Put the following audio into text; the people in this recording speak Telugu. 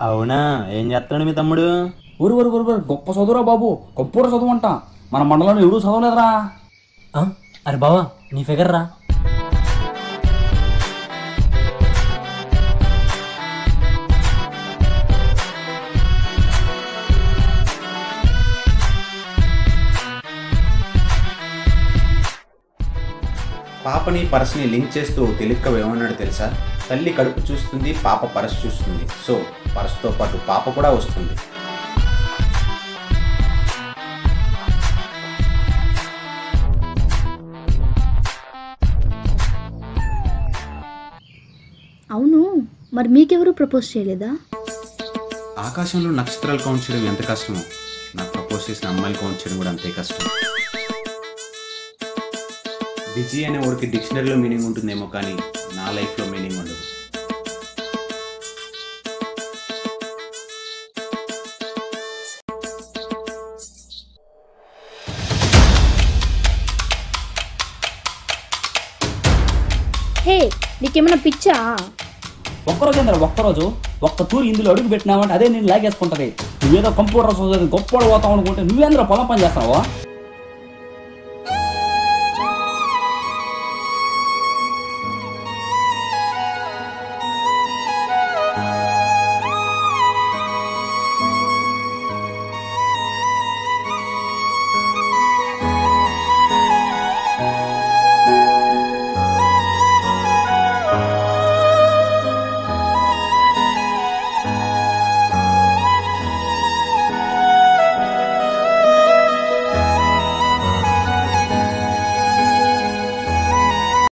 అవునా ఏం చేస్తున్నాడు మీ తమ్ముడు ఊరు ఊరు ఊరు ఊరు, గొప్ప చదువురా బాబు కంప్యూటర్ చదువు అంట మన మండలంలో ఎవరు చదవలేదురా ఆ? అరే బావా నీ ఫిగర్ రా పాపని పరస్ని లింక్ చేస్తూ తెలిక్క ఏమన్నాడు తెలుసా తల్లి కడుపు చూస్తుంది పాప పరస్ చూస్తుంది సో పరస్తో పాటు పాప కూడా వస్తుంది అవును మరి మీకెవరు ప్రపోజ్ చేయలేదా ఆకాశంలో నక్షత్రాలు కౌంట్ చేయడం ఎంత కష్టమో నాకు ప్రపోజ్ చేసిన అమ్మాయిలు కౌంట్ చేయడం కూడా అంతే కష్టం బిజీ అనే వర్డ్కి డిక్షనరీలో మీనింగ్ ఉంటుందేమో కానీ నా లైఫ్లో మీనింగ్ ఉండదు హే నీకేమైనా పిచ్చా ఒక్కరోజు ఏంద్రా ఒక్కరోజు ఒక్క తూరి ఇందులో అడుగు పెట్టినావంటే అదే నేను లాగేసుకుంటది నువ్వేదో కంప్యూటర్ చదువు గొప్ప పోతావు అనుకుంటే నువ్వేంద్ర పొలం పని చేస్తావా